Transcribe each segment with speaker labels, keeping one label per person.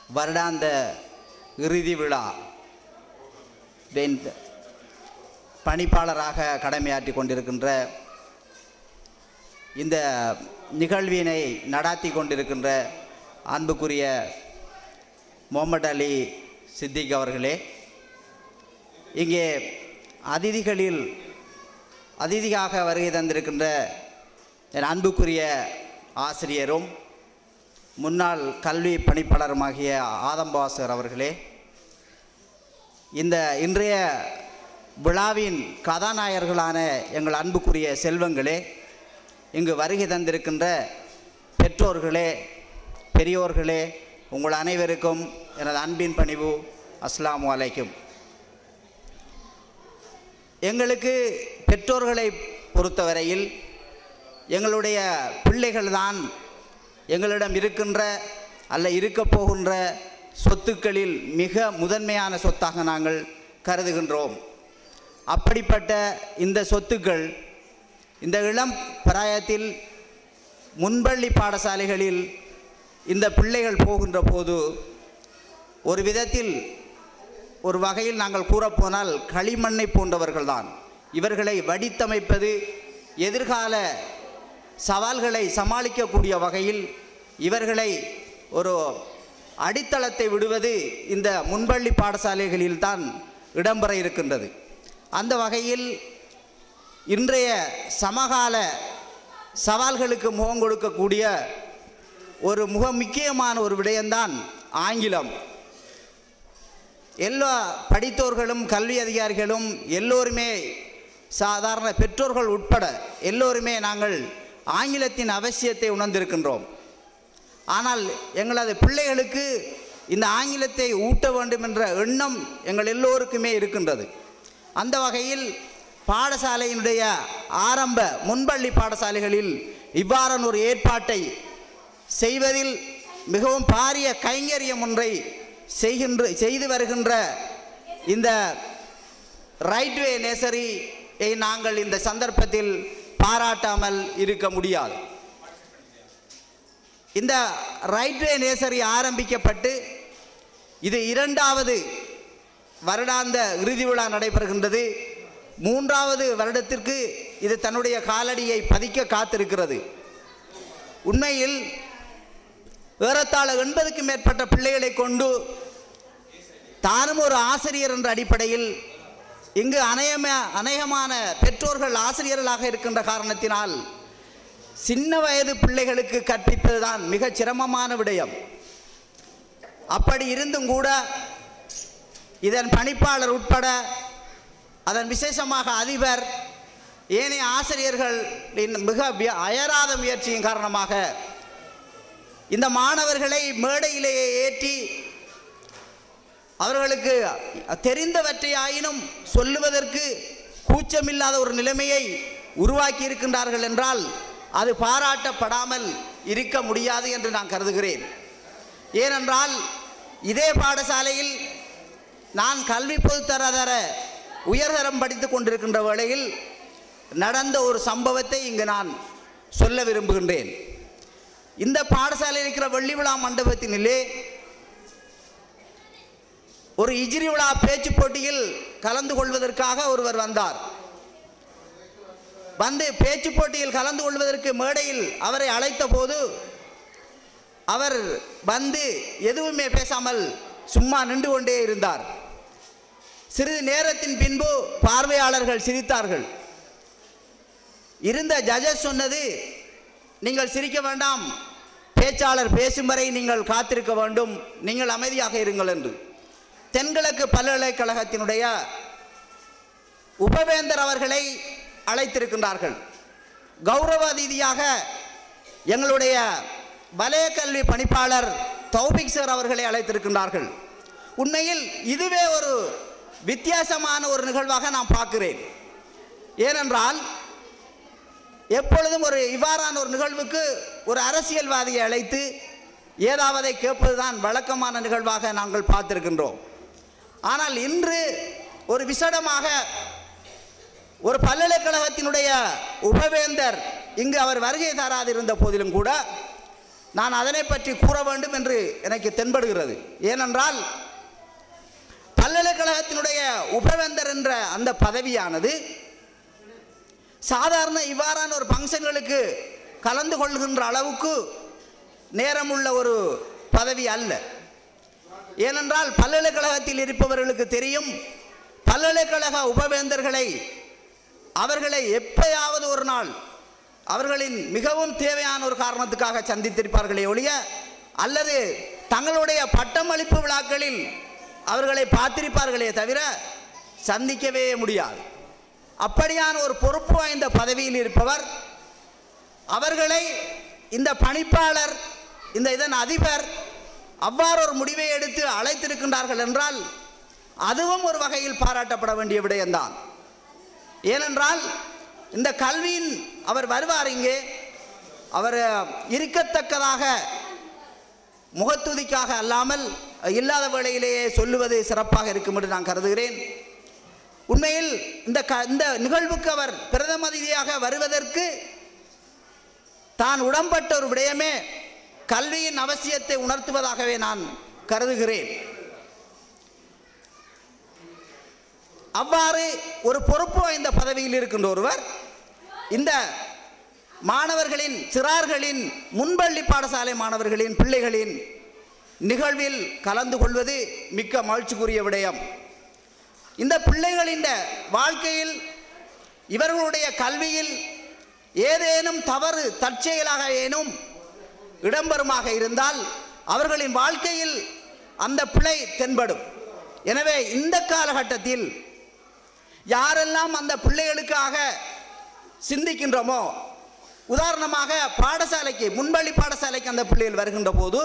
Speaker 1: வருடாந்த இறுதி விழா வென் பணிப்பாளராக கடமையாற்றி கொண்டிருக்கின்ற இந்த நிகழ்வினை நடாத்தி கொண்டிருக்கின்ற அன்புக்குரிய முகமது அலி சித்திக் அவர்களே இங்கே அதிதிகளில் அதிதியாக வருகை தந்திருக்கின்ற என் அன்புக்குரிய ஆசிரியரும் முன்னாள் கல்வி பணிப்பாளருமாகிய ஆதம்பாசர் அவர்களே இந்த இன்றைய விழாவின் கதாநாயகர்களான எங்கள் அன்புக்குரிய செல்வங்களே இங்கு வருகை தந்திருக்கின்ற பெற்றோர்களே பெரியோர்களே உங்கள் அனைவருக்கும் எனது அன்பின் பணிவு அஸ்ஸலாமு அலைக்கும் எங்களுக்கு பெற்றோர்களை பொறுத்தவரையில் எங்களுடைய பிள்ளைகள்தான் எங்களிடம் இருக்கின்ற அல்ல இருக்கப் போகின்ற சொத்துக்களில் மிக முதன்மையான சொத்தாக நாங்கள் கருதுகின்றோம் அப்படிப்பட்ட இந்த சொத்துக்கள் இந்த இளம் பிராயத்தில் முன்பள்ளி பாடசாலைகளில் இந்த பிள்ளைகள் போகின்ற போது ஒரு விதத்தில் ஒரு வகையில் நாங்கள் கூறப்போனால் களிமண்ணை போன்றவர்கள்தான் இவர்களை வடித்தமைப்பது எதிர்கால சவால்களை சமாளிக்கக்கூடிய வகையில் இவர்களை ஒரு அடித்தளத்தை விடுவது இந்த முன்பள்ளி பாடசாலைகளில்தான் இடம்பெற இருக்கின்றது அந்த வகையில் இன்றைய சமகால சவால்களுக்கு முகம் கொடுக்கக்கூடிய ஒரு மிக முக்கியமான ஒரு விடயம்தான் ஆங்கிலம் எல்லா படித்தோர்களும் கல்வி அதிகாரிகளும் எல்லோருமே சாதாரண பெற்றோர்கள் உட்பட எல்லோருமே நாங்கள் ஆங்கிலத்தின் அவசியத்தை உணர்ந்திருக்கின்றோம் ஆனால் எங்களது பிள்ளைகளுக்கு இந்த ஆங்கிலத்தை ஊட்ட வேண்டும் என்ற எண்ணம் எங்கள் எல்லோருக்குமே இருக்கின்றது அந்த வகையில் பாடசாலையினுடைய ஆரம்ப முன்பள்ளி பாடசாலைகளில் இவ்வாறான ஒரு ஏற்பாட்டை செய்வதில் மிகவும் பாரிய கைங்கரியம் ஒன்றை செய்கின்ற செய்து வருகின்ற இந்த ரைட்வே நேசரியை நாங்கள் இந்த சந்தர்ப்பத்தில் பாராட்டாமல் இருக்க முடியாது இந்த ரைட்வே நேசரி ஆரம்பிக்கப்பட்டு இது இரண்டாவது வருடாந்த இறுதி விழா நடைபெறுகின்றது மூன்றாவது வருடத்திற்கு இது தன்னுடைய காலடியை பதிக்க காத்திருக்கிறது உண்மையில் ஏறத்தாழ எண்பதுக்கும் மேற்பட்ட பிள்ளைகளை கொண்டு தானும் ஒரு ஆசிரியர் என்ற அடிப்படையில் இங்கு அநேகம அநேகமான பெற்றோர்கள் ஆசிரியர்களாக இருக்கின்ற காரணத்தினால் சின்ன வயது பிள்ளைகளுக்கு கற்பிப்பதுதான் மிகச் சிரமமான விடயம் அப்படி இருந்தும் கூட இதன் பணிப்பாளர் உட்பட அதன் விசேஷமாக அதிபர் ஏனைய ஆசிரியர்களின் மிக விய- அயராத முயற்சியின் காரணமாக இந்த மாணவர்களை மேடையிலேயே ஏற்றி அவர்களுக்கு தெரிந்தவற்றையாயினும் சொல்லுவதற்கு கூச்சமில்லாத ஒரு நிலைமையை உருவாக்கி இருக்கின்றார்கள் என்றால் அது பாராட்டப்படாமல் இருக்க முடியாது என்று நான் கருதுகிறேன் ஏனென்றால் இதே பாடசாலையில் நான் கல்வி பொதுத்தராதர உயர்தரம் படித்துக் கொண்டிருக்கின்ற வேளையில் நடந்த ஒரு சம்பவத்தை இங்கு நான் சொல்ல விரும்புகின்றேன் இந்த பாடசாலையில் இருக்கிற வெள்ளி விழா மண்டபத்தினிலே ஒரு இஜிரி விழா பேச்சு போட்டியில் கலந்து கொள்வதற்காக ஒருவர் வந்தார் வந்து பேச்சு போட்டியில் கலந்து கொள்வதற்கு மேடையில் அவரை அழைத்த போது அவர் வந்து எதுவுமே பேசாமல் சும்மா நின்று கொண்டே இருந்தார் சிறிது நேரத்தின் பின்பு பார்வையாளர்கள் சிரித்தார்கள் இருந்த ஜட்ஜஸ் சொன்னது நீங்கள் சிரிக்க வேண்டாம் பேச்சாளர் பேசும் வரை நீங்கள் காத்திருக்க வேண்டும் நீங்கள் அமைதியாக இருங்கள் என்று தென்கிழக்கு பல்கலைக்கழகத்தினுடைய உபவேந்தர் அவர்களை அழைத்திருக்கின்றார்கள் கௌரவ ரீதியாக எங்களுடைய வலய கல்வி பணிப்பாளர் தௌபிக் சார் அவர்களை அழைத்திருக்கின்றார்கள் உண்மையில் இதுவே ஒரு வித்தியாசமான ஒரு நிகழ்வாக நான் பார்க்கிறேன் ஏனென்றால் எப்பொழுதும் ஒரு இவ்வாறான ஒரு நிகழ்வுக்கு ஒரு அரசியல்வாதியை அழைத்து ஏதாவதை கேட்பதுதான் வழக்கமான நிகழ்வாக நாங்கள் பார்த்திருக்கின்றோம் ஆனால் இன்று ஒரு விசடமாக ஒரு பல்கலைக்கழகத்தினுடைய உபவேந்தர் இங்கு அவர் வருகை தராதிருந்த போதிலும் கூட நான் அதனை பற்றி கூற வேண்டும் என்று எனக்கு தென்படுகிறது ஏனென்றால் பல்கலைக்கழகத்தினுடைய உபவேந்தர் என்ற அந்த பதவியானது சாதாரண இவ்வாறான ஒரு ஃபங்க்ஷன்களுக்கு கலந்து கொள்கின்ற அளவுக்கு நேரமுள்ள ஒரு பதவி அல்ல ஏனென்றால் பல்கலைக்கழகத்தில் இருப்பவர்களுக்கு தெரியும் பல்கலைக்கழக உபவேந்தர்களை அவர்களை எப்பயாவது ஒரு நாள் அவர்களின் மிகவும் தேவையான ஒரு காரணத்துக்காக சந்தித்திருப்பார்களே ஒழிய அல்லது தங்களுடைய பட்டமளிப்பு விழாக்களில் அவர்களை பார்த்திருப்பார்களே தவிர சந்திக்கவே முடியாது அப்படியான ஒரு பொறுப்பு வாய்ந்த பதவியில் இருப்பவர் அவர்களை இந்த பணிப்பாளர் இந்த இதன் அதிபர் அவ்வாறு ஒரு முடிவை எடுத்து அழைத்திருக்கின்றார்கள் என்றால் அதுவும் ஒரு வகையில் பாராட்டப்பட வேண்டிய விடயம்தான் ஏனென்றால் இந்த கல்வியின் அவர் வருவார் இங்கே அவர் இருக்கத்தக்கதாக முகத்துதிக்காக அல்லாமல் இல்லாத வேளையிலேயே சொல்லுவது சிறப்பாக இருக்கும் என்று நான் கருதுகிறேன் உண்மையில் இந்த க இந்த நிகழ்வுக்கு அவர் பிரதம அதிதியாக வருவதற்கு தான் உடம்பட்ட ஒரு விடயமே கல்வியின் அவசியத்தை உணர்த்துவதாகவே நான் கருதுகிறேன் அவ்வாறு ஒரு பொறுப்பு வாய்ந்த பதவியில் இருக்கின்ற ஒருவர் இந்த மாணவர்களின் சிறார்களின் முன்பள்ளி பாடசாலை மாணவர்களின் பிள்ளைகளின் நிகழ்வில் கலந்து கொள்வது மிக்க மகிழ்ச்சிக்குரிய விடயம் இந்த பிள்ளைகளின் வாழ்க்கையில் இவர்களுடைய கல்வியில் ஏதேனும் தவறு தற்செயலாக ஏனும் இடம்பெறுமாக இருந்தால் அவர்களின் வாழ்க்கையில் அந்த பிழை தென்படும் எனவே இந்த காலகட்டத்தில் யாரெல்லாம் அந்த பிள்ளைகளுக்காக சிந்திக்கின்றோமோ உதாரணமாக பாடசாலைக்கு முன்பள்ளி பாடசாலைக்கு அந்த பிள்ளைகள் வருகின்ற போது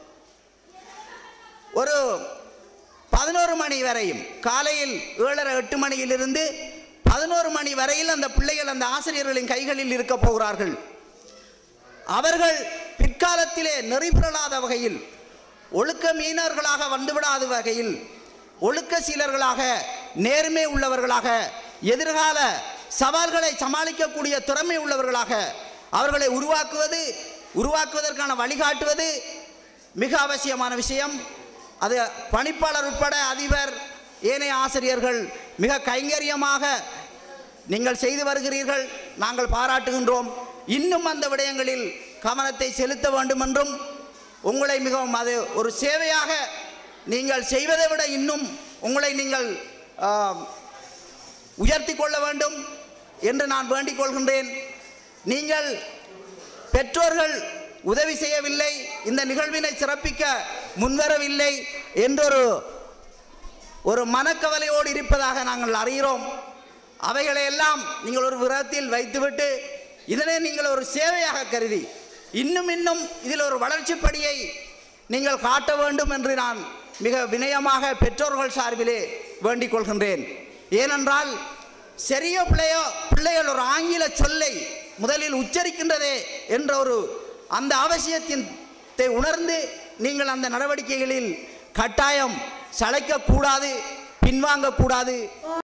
Speaker 1: ஒரு பதினோரு மணி வரையும் காலையில் ஏழரை எட்டு மணியிலிருந்து பதினோரு மணி வரையில் அந்த பிள்ளைகள் அந்த ஆசிரியர்களின் கைகளில் இருக்க போகிறார்கள் அவர்கள் பிற்காலத்திலே நெறிபுரளாத வகையில் ஒழுக்க மீனவர்களாக வந்துவிடாத வகையில் ஒழுக்க சீலர்களாக நேர்மை உள்ளவர்களாக எதிர்கால சவால்களை சமாளிக்கக்கூடிய திறமை உள்ளவர்களாக அவர்களை உருவாக்குவது உருவாக்குவதற்கான வழிகாட்டுவது மிக அவசியமான விஷயம் அது பணிப்பாளர் உட்பட அதிபர் ஏனைய ஆசிரியர்கள் மிக கைங்கரியமாக நீங்கள் செய்து வருகிறீர்கள் நாங்கள் பாராட்டுகின்றோம் இன்னும் அந்த விடயங்களில் கவனத்தை செலுத்த வேண்டும் என்றும் உங்களை மிகவும் அது ஒரு சேவையாக நீங்கள் செய்வதை விட இன்னும் உங்களை நீங்கள் ஆ, உயர்த்தி கொள்ள வேண்டும் என்று நான் வேண்டிக் கொள்கின்றேன் நீங்கள் பெற்றோர்கள் உதவி செய்யவில்லை இந்த நிகழ்வினை சிறப்பிக்க முன்வரவில்லை என்றொரு ஒரு மனக்கவலையோடு இருப்பதாக நாங்கள் அறிகிறோம் அவைகளை எல்லாம் நீங்கள் ஒரு விரத்தில் வைத்துவிட்டு இதனை நீங்கள் ஒரு சேவையாக கருதி இன்னும் இன்னும் இதில் ஒரு வளர்ச்சிப் படியை நீங்கள் காட்ட வேண்டும் என்று நான் மிக வினயமாக பெற்றோர்கள் சார்பிலே வேண்டிக் கொள்கின்றேன் ஏனென்றால் சரியோ பிள்ளையோ பிள்ளைகள் ஒரு ஆங்கில சொல்லை முதலில் உச்சரிக்கின்றதே என்ற ஒரு அந்த அவசியத்தை உணர்ந்து நீங்கள் அந்த நடவடிக்கைகளில் கட்டாயம் சளைக்கக்கூடாது பின்வாங்கக்கூடாது